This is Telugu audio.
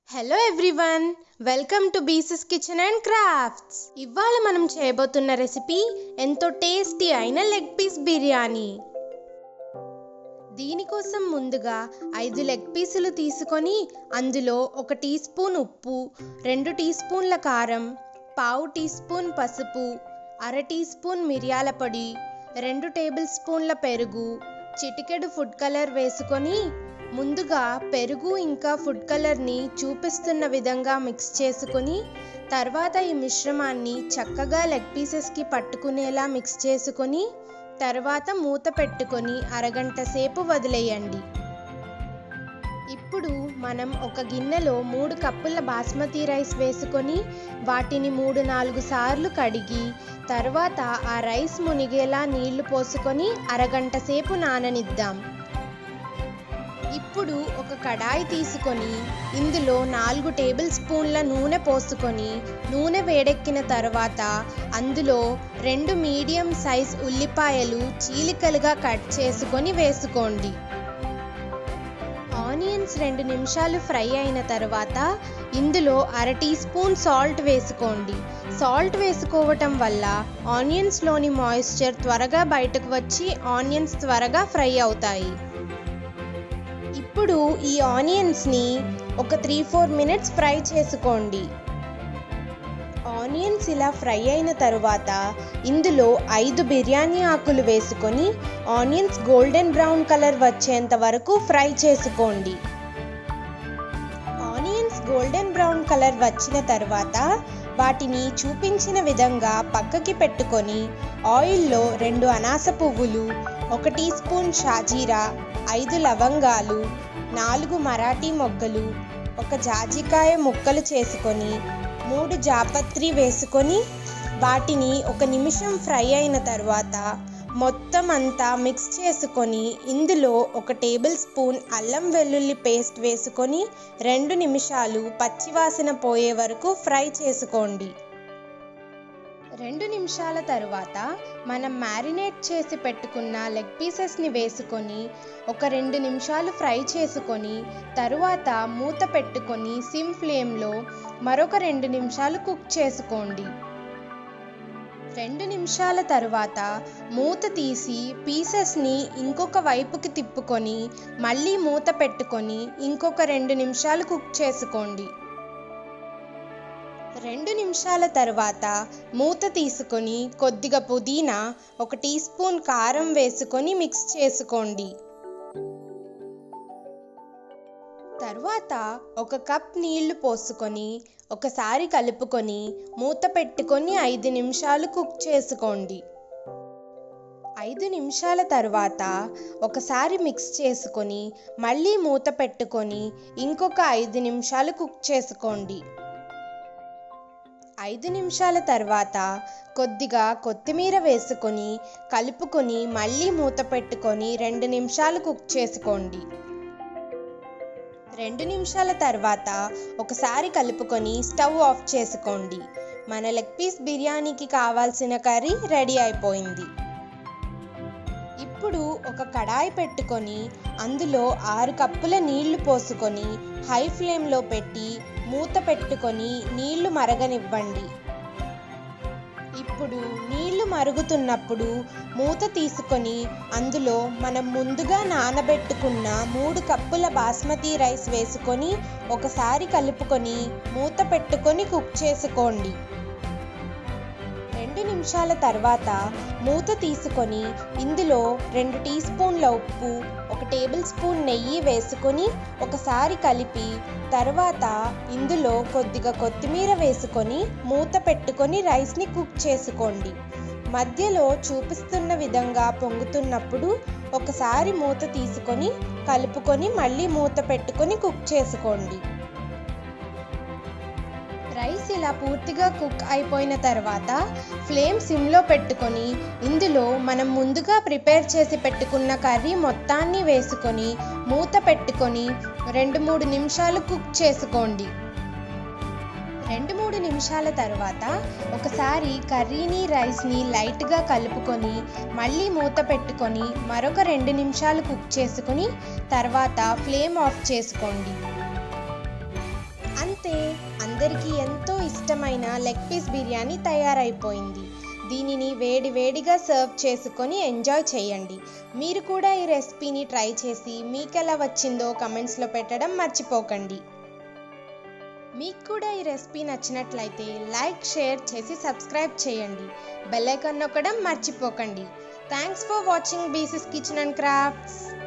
హలో ఎవ్రీవన్ వెల్కమ్ టు బీసెస్ కిచెన్ అండ్ క్రాఫ్ట్స్ ఇవాళ మనం చేయబోతున్న రెసిపీ ఎంతో టేస్టీ అయిన లెగ్ పీస్ బిర్యానీ దీనికోసం ముందుగా ఐదు లెగ్ పీసులు తీసుకొని అందులో ఒక టీ స్పూన్ ఉప్పు రెండు టీ స్పూన్ల కారం పావు టీ స్పూన్ పసుపు అర టీ స్పూన్ మిరియాల పొడి రెండు టేబుల్ స్పూన్ల పెరుగు చిటికెడు ఫుడ్ కలర్ వేసుకొని ముందుగా పెరుగు ఇంకా ఫుడ్ కలర్ని చూపిస్తున్న విధంగా మిక్స్ చేసుకొని తర్వాత ఈ మిశ్రమాన్ని చక్కగా లెగ్ పీసెస్కి పట్టుకునేలా మిక్స్ చేసుకొని తర్వాత మూత పెట్టుకొని అరగంట సేపు వదిలేయండి ఇప్పుడు మనం ఒక గిన్నెలో మూడు కప్పుల బాస్మతి రైస్ వేసుకొని వాటిని మూడు నాలుగు సార్లు కడిగి తర్వాత ఆ రైస్ మునిగేలా నీళ్లు పోసుకొని అరగంట సేపు నాననిద్దాం ఇప్పుడు ఒక కడాయి తీసుకొని ఇందులో నాలుగు టేబుల్ స్పూన్ల నూనె పోసుకొని నూనె వేడెక్కిన తర్వాత అందులో రెండు మీడియం సైజ్ ఉల్లిపాయలు చీలికలుగా కట్ చేసుకొని వేసుకోండి ఆనియన్స్ రెండు నిమిషాలు ఫ్రై అయిన తర్వాత ఇందులో అర టీ స్పూన్ సాల్ట్ వేసుకోండి సాల్ట్ వేసుకోవటం వల్ల ఆనియన్స్లోని మాయిశ్చర్ త్వరగా బయటకు వచ్చి ఆనియన్స్ త్వరగా ఫ్రై అవుతాయి ఇప్పుడు ఈ ఆనియన్స్ని ఒక త్రీ ఫోర్ మినిట్స్ ఫ్రై చేసుకోండి ఆనియన్స్ ఇలా ఫ్రై అయిన తరువాత ఇందులో ఐదు బిర్యానీ ఆకులు వేసుకొని ఆనియన్స్ గోల్డెన్ బ్రౌన్ కలర్ వచ్చేంత వరకు ఫ్రై చేసుకోండి ఆనియన్స్ గోల్డెన్ బ్రౌన్ కలర్ వచ్చిన తర్వాత వాటిని చూపించిన విధంగా పక్కకి పెట్టుకొని ఆయిల్లో రెండు అనాస పువ్వులు ఒక టీ స్పూన్ షాజీరా ఐదు లవంగాలు నాలుగు మరాఠీ మొగ్గలు ఒక జాజికాయ ముక్కలు చేసుకొని మూడు జాపత్రి వేసుకొని వాటిని ఒక నిమిషం ఫ్రై అయిన తర్వాత మొత్తం అంతా మిక్స్ చేసుకొని ఇందులో ఒక టేబుల్ స్పూన్ అల్లం వెల్లుల్లి పేస్ట్ వేసుకొని రెండు నిమిషాలు పచ్చివాసన పోయే వరకు ఫ్రై చేసుకోండి రెండు నిమిషాల తరువాత మనం మ్యారినేట్ చేసి పెట్టుకున్న లెగ్ పీసెస్ని వేసుకొని ఒక రెండు నిమిషాలు ఫ్రై చేసుకొని తరువాత మూత పెట్టుకొని సిమ్ ఫ్లేమ్లో మరొక రెండు నిమిషాలు కుక్ చేసుకోండి రెండు నిమిషాల తరువాత మూత తీసి పీసెస్ని ఇంకొక వైపుకి తిప్పుకొని మళ్ళీ మూత పెట్టుకొని ఇంకొక రెండు నిమిషాలు కుక్ చేసుకోండి రెండు నిమిషాల తర్వాత మూత తీసుకొని కొద్దిగా పుదీనా ఒక టీ స్పూన్ కారం వేసుకొని మిక్స్ చేసుకోండి తర్వాత ఒక కప్ నీళ్లు పోసుకొని ఒకసారి కలుపుకొని మూత పెట్టుకొని ఐదు నిమిషాలు కుక్ చేసుకోండి ఐదు నిమిషాల తర్వాత ఒకసారి మిక్స్ చేసుకొని మళ్ళీ మూత పెట్టుకొని ఇంకొక ఐదు నిమిషాలు కుక్ చేసుకోండి ఐదు నిమిషాల తర్వాత కొద్దిగా కొత్తిమీర వేసుకొని కలుపుకొని మళ్ళీ మూత పెట్టుకొని రెండు నిమిషాలు కుక్ చేసుకోండి రెండు నిమిషాల తర్వాత ఒకసారి కలుపుకొని స్టవ్ ఆఫ్ చేసుకోండి మన లెగ్ పీస్ బిర్యానీకి కావాల్సిన కర్రీ రెడీ అయిపోయింది ఇప్పుడు ఒక కడాయి పెట్టుకొని అందులో ఆరు కప్పుల నీళ్లు పోసుకొని హై ఫ్లేమ్లో పెట్టి మూత పెట్టుకొని నీళ్లు మరగనివ్వండి ఇప్పుడు నీళ్లు మరుగుతున్నప్పుడు మూత తీసుకొని అందులో మనం ముందుగా నానబెట్టుకున్న మూడు కప్పుల బాస్మతి రైస్ వేసుకొని ఒకసారి కలుపుకొని మూత పెట్టుకొని కుక్ చేసుకోండి రెండు నిమిషాల తర్వాత మూత తీసుకొని ఇందులో రెండు టీ స్పూన్ల ఉప్పు ఒక టేబుల్ స్పూన్ నెయ్యి వేసుకొని ఒకసారి కలిపి తర్వాత ఇందులో కొద్దిగా కొత్తిమీర వేసుకొని మూత పెట్టుకొని రైస్ని కుక్ చేసుకోండి మధ్యలో చూపిస్తున్న విధంగా పొంగుతున్నప్పుడు ఒకసారి మూత తీసుకొని కలుపుకొని మళ్ళీ మూత పెట్టుకొని కుక్ చేసుకోండి రైస్ ఇలా పూర్తిగా కుక్ అయిపోయిన తర్వాత ఫ్లేమ్ సిమ్లో పెట్టుకొని ఇందులో మనం ముందుగా ప్రిపేర్ చేసి పెట్టుకున్న కర్రీ మొత్తాన్ని వేసుకొని మూత పెట్టుకొని రెండు మూడు నిమిషాలు కుక్ చేసుకోండి రెండు మూడు నిమిషాల తర్వాత ఒకసారి కర్రీని రైస్ని లైట్గా కలుపుకొని మళ్ళీ మూత పెట్టుకొని మరొక రెండు నిమిషాలు కుక్ చేసుకొని తర్వాత ఫ్లేమ్ ఆఫ్ చేసుకోండి అంతే అందరికీ ఎంతో ఇష్టమైన లెగ్ పీస్ బిర్యానీ తయారైపోయింది దీనిని వేడి వేడిగా సర్వ్ చేసుకొని ఎంజాయ్ చేయండి మీరు కూడా ఈ రెసిపీని ట్రై చేసి మీకు ఎలా వచ్చిందో కమెంట్స్లో పెట్టడం మర్చిపోకండి మీకు కూడా ఈ రెసిపీ నచ్చినట్లయితే లైక్ షేర్ చేసి సబ్స్క్రైబ్ చేయండి బెల్ ఐకాన్ నొక్కడం మర్చిపోకండి థ్యాంక్స్ ఫర్ వాచింగ్ బీసెస్ కిచెన్ అండ్ క్రాఫ్ట్స్